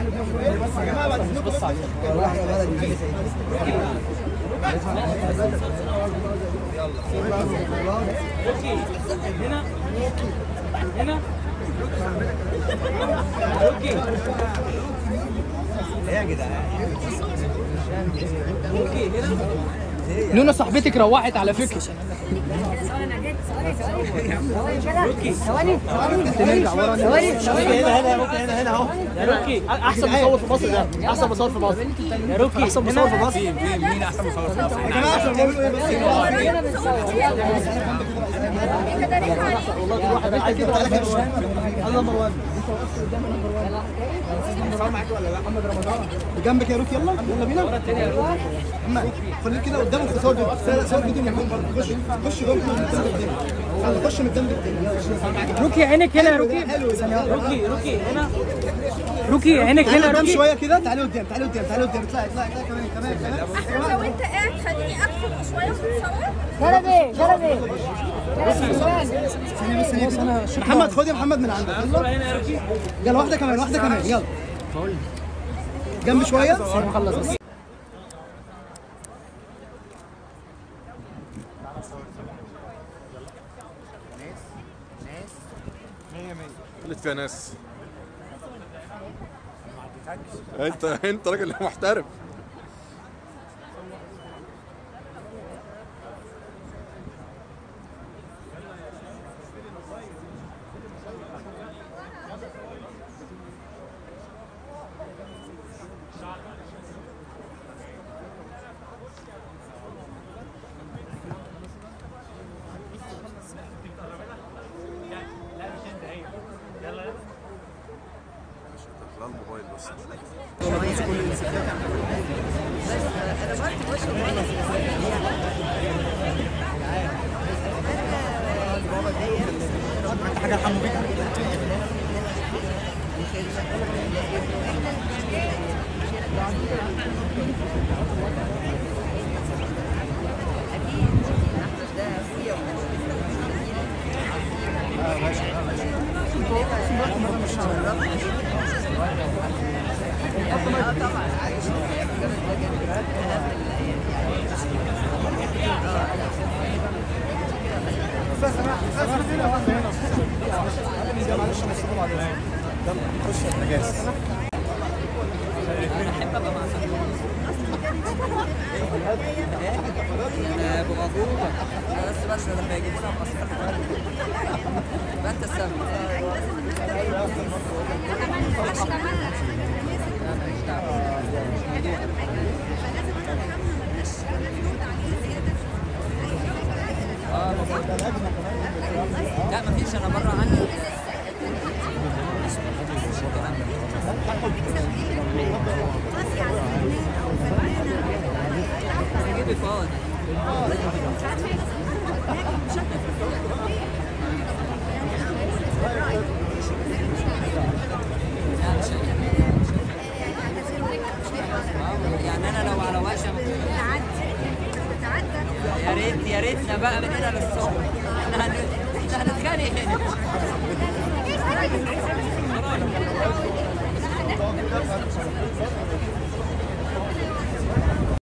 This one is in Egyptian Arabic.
اوكي هنا هنا اوكي يا جدعان اوكي هنا نونا صاحبتك روحت على فكره ثواني نرجع ورا ثواني هنا هنا ممكن هنا هنا اهو يا روكي احسن مصور في مصر ده احسن مصور في مصر يا روكي احسن مصور في مصر مين احسن مصور في مصر؟ يا جماعه عشان بيعملوا ايه بس والله كل واحد عايز كده على كده انا نمبر 1 جنبك يا روك يلا يلا بينا اما خليك كده قدامك في صور فيديو صور فيديو من خش خش جوه من الجنب التاني يلا خش من الجنب التاني روكي عينك هنا يا روكي روكي روكي هنا روكي عينك تعالي هنا يا قدام روكي شويه كده تعالي قدام تعالي قدام تعالي قدام اطلعي اطلعي اطلعي كمان كمان كمان احمد لو انت قاعد خليني ادخل شويه وتتصور جلبي جلبي ثانيه بس ثانيه كده. محمد خد يا محمد من عندك يلا هنا يا روكي يلا واحده كمان واحده كمان يلا جنب شويه خلص بس قلت فيها ناس انت انت راجل محترف لا الموبايل بس بس بس لما يجيبونا مقصر يبقى انت السبب لا مفيش انا بره عني جيبي فاضي يعني انا لو على وشم يا ريت يا ريتنا بقى من هنا للصبح احنا هن- احنا هنتخانق هنا